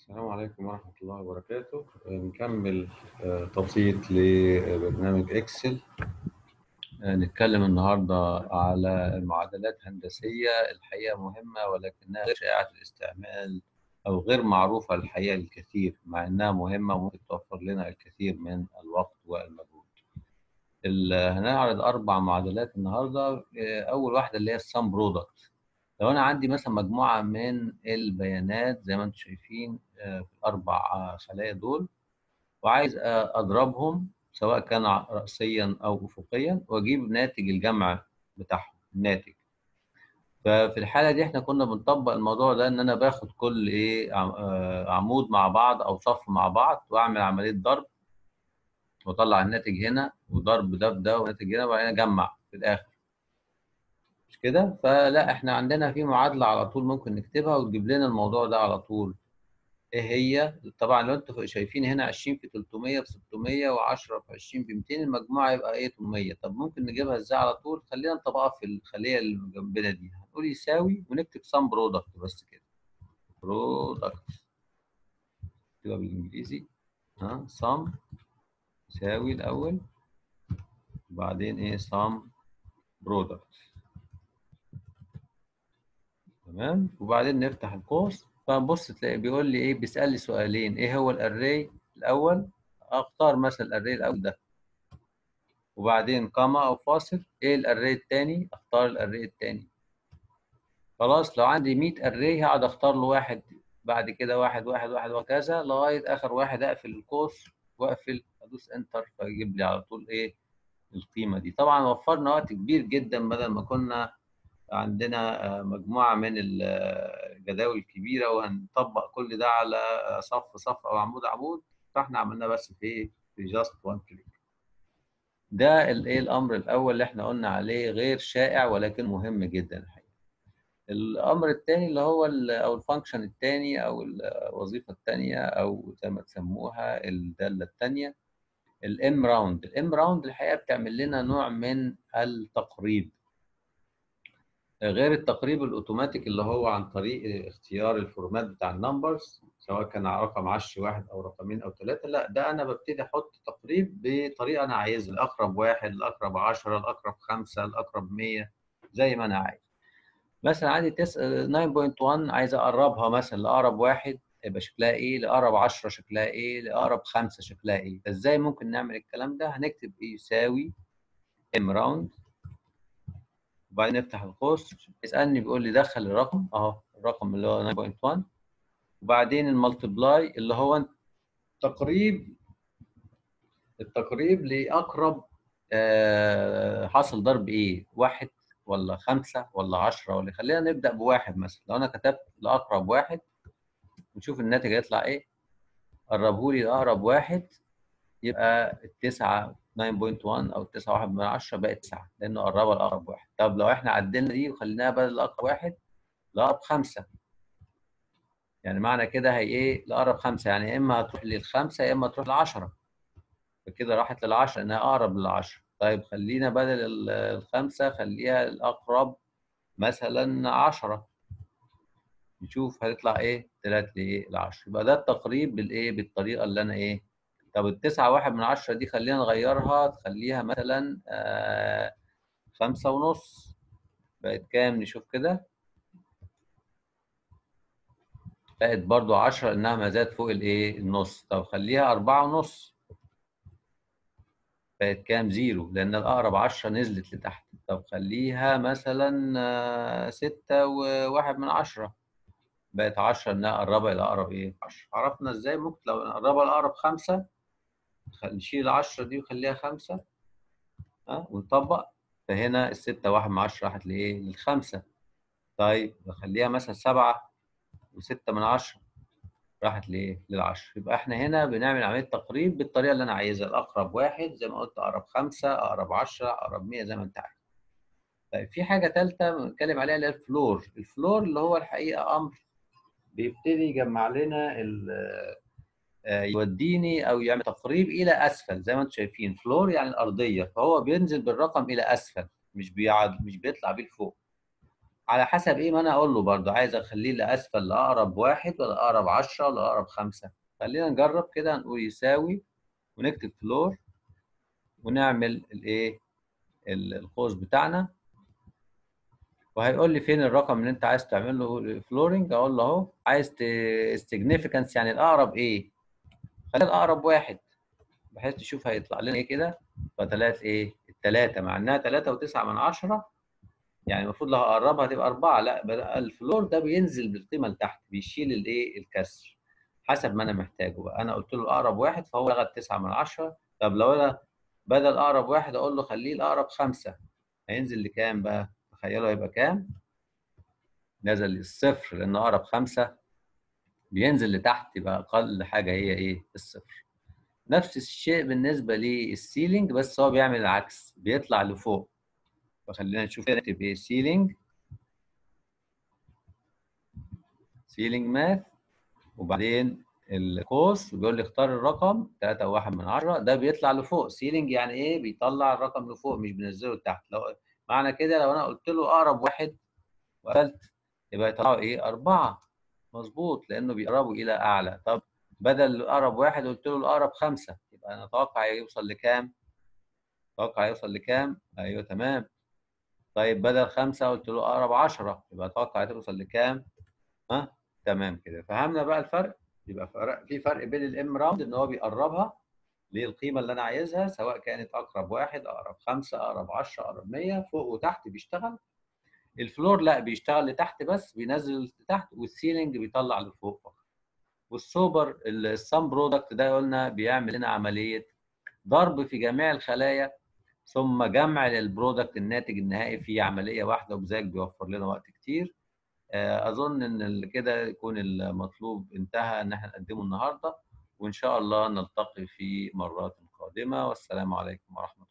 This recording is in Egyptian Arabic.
السلام عليكم ورحمة الله وبركاته نكمل آه، تبسيط لبرنامج اكسل آه، نتكلم النهاردة على معادلات هندسية الحقيقة مهمة ولكنها غير شائعة الاستعمال أو غير معروفة الحقيقة للكثير مع إنها مهمة وممكن توفر لنا الكثير من الوقت والمجهود ال- هنعرض أربع معادلات النهاردة آه، أول واحدة اللي هي السم برودكت لو انا عندي مثلا مجموعه من البيانات زي ما انتم شايفين آه، في الاربع آه، خلايا دول وعايز آه، اضربهم سواء كان ع- راسيا او افقيا واجيب ناتج الجمع بتاعهم الناتج ففي الحاله دي احنا كنا بنطبق الموضوع ده ان انا باخد كل ايه عم- آه، عمود مع بعض او صف مع بعض واعمل عمليه ضرب واطلع الناتج هنا وضرب ده بده وناتج هنا وبعدين اجمع في الاخر مش كده فلا احنا عندنا في معادله على طول ممكن نكتبها وتجيب لنا الموضوع ده على طول ايه هي طبعا لو انتوا شايفين هنا 20 في 300 في 600 و10 في 20 ب 200 المجموعه يبقى ايه 800 طب ممكن نجيبها ازاي على طول خلينا نطبقها في الخليه اللي جنبنا دي هنقول يساوي ونكتب سم برودكت بس كده برودكت تبقى بالانجليزي ها سم يساوي الاول وبعدين ايه سم برودكت تمام وبعدين نفتح القوس فنبص تلاقي بيقول لي ايه بيسال لي سؤالين ايه هو الاري الاول اختار مثلا الاري الاول ده وبعدين قامة او فاصل ايه الاري الثاني اختار الاري الثاني خلاص لو عندي 100 اري هقعد اختار له واحد بعد كده واحد واحد واحد وهكذا لغايه اخر واحد اقفل القوس واقفل ادوس انتر فيجيب لي على طول ايه القيمه دي طبعا وفرنا وقت كبير جدا بدل ما كنا عندنا آه، مجموعة من الجداول الكبيرة وهنطبق كل ده على صف صف أو عمود عمود فاحنا عملناه بس في في جاست وان كليك ده الايه الأمر الأول اللي احنا قلنا عليه غير شائع ولكن مهم جدا الحقيقة الأمر الثاني اللي هو ال أو الفانكشن الثاني أو الوظيفة الثانية أو زي ما تسموها الدالة الثانية الام راوند الام راوند الحقيقة بتعمل لنا نوع من التقريب غير التقريب الاوتوماتيك اللي هو عن طريق اختيار الفورمات بتاع النمبرز سواء كان رقم 10 واحد او رقمين او ثلاثه لا ده انا ببتدي احط تقريب بطريقه انا عايزها الاقرب واحد الاقرب 10 الاقرب 5 الاقرب 100 زي ما انا عايز مثلا عندي تس... 9.1 عايز اقربها مثلا لاقرب واحد يبقى شكلها ايه لاقرب 10 شكلها ايه لاقرب 5 شكلها ايه ازاي ممكن نعمل الكلام ده هنكتب ايه يساوي ام راوند وبعدين نفتح القوس يسالني بيقول لي دخل الرقم اهو الرقم اللي هو 9.1 وبعدين الملتبلاي اللي هو تقريب التقريب لاقرب آه، حاصل ضرب ايه؟ واحد ولا خمسة ولا عشرة ولا خلينا نبدأ بواحد مثلا لو أنا كتبت لأقرب واحد نشوف الناتج هيطلع إيه؟ قربه لي لأقرب واحد يبقى التسعة 9.1 أو التسعة واحد من عشرة بقت تسعة لأنه قربها لأقرب واحد طب لو إحنا عدلنا دي وخليناها بدل لأقرب واحد لأقرب خمسة يعني معنى كده هي إيه؟ لأقرب خمسة يعني يا إما هتروح للخمسة يا إما تروح للعشرة فكده راحت للعشرة إنها أقرب للعشرة طيب خلينا بدل ال- الخمسة خليها الأقرب مثلا عشرة نشوف هتطلع إيه؟ طلعت لي إيه؟ العشرة يبقى ده التقريب بالإيه؟ بالطريقة اللي أنا إيه؟ طب التسعة واحد من عشرة دي خلينا نغيرها تخليها مثلا آه خمسة ونص بقت كام نشوف كده بقت برضو عشرة إنها ما زالت فوق الإيه؟ النص طب خليها أربعة ونص بقت كام زيرو لأن الأقرب عشرة نزلت لتحت طب خليها مثلا آه، ستة وواحد من عشرة بقت عشرة إنها قربها إلى أقرب إيه؟ عشرة عرفنا إزاي ممكن لو نقربها لأقرب خمسة خ- نشيل العشرة دي وخليها خمسة ها ونطبق فهنا الستة واحد من عشرة راحت لإيه؟ للخمسة طيب نخليها مثلا سبعة وستة من عشرة راحت لإيه؟ للعشرة يبقى إحنا هنا بنعمل عملية تقريب بالطريقة اللي أنا عايزها الأقرب واحد زي ما قلت أقرب خمسة أقرب عشرة أقرب 100 زي ما أنت عايز. طيب في حاجة تالتة بنتكلم عليها اللي هي الفلور، الفلور اللي هو الحقيقة أمر بيبتدي يجمع لنا ال- آه، يوديني أو يعمل تقريب إلى أسفل زي ما أنتم شايفين، فلور يعني الأرضية فهو بينزل بالرقم إلى أسفل مش بيعد مش بيطلع بيه لفوق. على حسب ايه ما انا اقول له برضه عايز اخليه لاسفل لاقرب واحد ولا اقرب 10 ولا اقرب خمسة خلينا نجرب كده نقول يساوي ونكتب فلور ونعمل الايه القوس بتاعنا وهيقول لي فين الرقم اللي انت عايز تعمل له فلورنج اقول له اهو عايز سيجنيفيكانس يعني الاقرب ايه خلينا الاقرب واحد بحيث تشوف هيطلع لنا ايه كده فتلات ايه التلاتة مع انها تلاتة وتسعة من عشرة يعني المفروض لو هقربها تبقى أربعة لا الفلور ده بينزل بالقيمة لتحت بيشيل الايه الكسر حسب ما انا محتاجه بقى انا قلت له الاقرب واحد فهو لغى التسعة من عشرة طب لو انا بدل اقرب واحد اقول له خليه الاقرب خمسة هينزل لكام بقى تخيلوا هيبقى كام نزل للصفر لان اقرب خمسة بينزل لتحت يبقى اقل حاجة هي ايه الصفر نفس الشيء بالنسبة للسيلينج بس هو بيعمل العكس بيطلع لفوق فخلينا نشوف نكتب ايه سيلينج سيلينج ماث وبعدين القوس وبيقول لي اختار الرقم 3.1 من 10 ده بيطلع لفوق سيلينج يعني ايه بيطلع الرقم لفوق مش بينزله لتحت لو معنى كده لو انا قلت له اقرب واحد وقلت يبقى يطلعوا ايه أربعة مظبوط لأنه بيقربوا إلى أعلى طب بدل أقرب واحد قلت له الأقرب خمسة يبقى أنا أتوقع يوصل لكام؟ أتوقع يوصل لكام؟ أيوه تمام طيب بدل خمسة قلت له أقرب 10 يبقى أتوقع توصل لكام؟ ها؟ تمام كده فهمنا بقى الفرق؟ يبقى فرق في فرق بين الام راوند ان هو بيقربها للقيمه اللي انا عايزها سواء كانت اقرب واحد اقرب خمسه اقرب 10 اقرب 100 فوق وتحت بيشتغل الفلور لا بيشتغل لتحت بس بينزل لتحت والسيلينج بيطلع لفوق فقط والسوبر السام برودكت ده قلنا بيعمل لنا عمليه ضرب في جميع الخلايا ثم جمع للبرودكت الناتج النهائي في عمليه واحده وبذلك بيوفر لنا وقت كتير اظن ان كده يكون المطلوب انتهى ان احنا نقدمه النهارده وان شاء الله نلتقي في مرات قادمه والسلام عليكم ورحمه الله